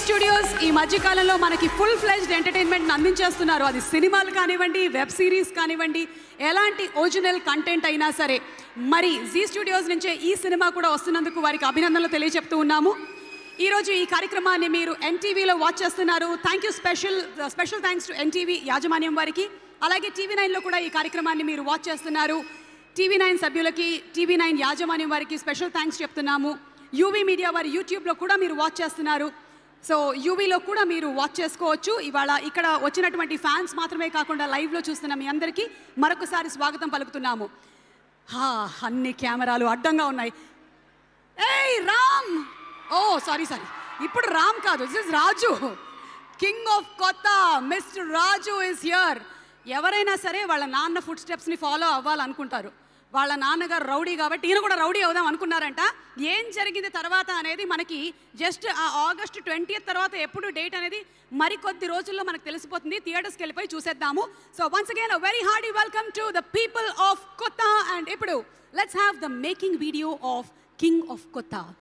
studios ఈ మధ్య కాలంలో మనకి ఫుల్ ఫ్లెజ్డ్ ఎంటర్టైన్మెంట్ అందించేస్తున్నారు అది సినిమాలు కానివ్వండి వెబ్ సిరీస్ కానివ్వండి ఎలాంటి ఒరిజినల్ కంటెంట్ అయినా సరే మరి జీ స్టూడియోస్ నుంచే ఈ సినిమా కూడా వస్తున్నందుకు వారికి అభినందనలు తెలియజెప్తూ ఉన్నాము ఈరోజు ఈ కార్యక్రమాన్ని మీరు ఎన్టీవీలో వాచ్ చేస్తున్నారు thank you special special thanks to NTV యాజమాన్యం వారికి అలాగే టీవీ నైన్లో కూడా ఈ కార్యక్రమాన్ని మీరు వాచ్ చేస్తున్నారు టీవీ నైన్ సభ్యులకి టీవీ నైన్ యాజమాన్యం వారికి స్పెషల్ థ్యాంక్స్ చెప్తున్నాము యూవీ మీడియా వారి యూట్యూబ్లో కూడా మీరు వాచ్ చేస్తున్నారు సో యూవీలో కూడా మీరు వాచ్ చేసుకోవచ్చు ఇవాళ ఇక్కడ వచ్చినటువంటి ఫ్యాన్స్ మాత్రమే కాకుండా లైవ్లో చూస్తున్న మీ అందరికీ మరొకసారి స్వాగతం పలుకుతున్నాము హా అన్ని కెమెరాలు అడ్డంగా ఉన్నాయి ఏయ్ రామ్ ఓ సారీ సారీ ఇప్పుడు రామ్ కాదు this is Raju king of Kotha mister Raju is here ఎవరైనా సరే వాళ్ళ నాన్న ఫుడ్ స్టెప్స్ని ఫాలో అవ్వాలనుకుంటారు వాళ్ళ నాన్నగారు రౌడీ కాబట్టి ఈయన కూడా రౌడీ అవుదాం అనుకున్నారంట ఏం జరిగింది తర్వాత అనేది మనకి జస్ట్ ఆ ఆగస్ట్ ట్వంటీ తర్వాత ఎప్పుడు డేట్ అనేది మరికొద్ది రోజుల్లో మనకు తెలిసిపోతుంది థియేటర్స్కి వెళ్ళిపోయి చూసేద్దాము so once again very hearty welcome to the people of Kotha and ఇప్పుడు let's have the making video of king of కొత్త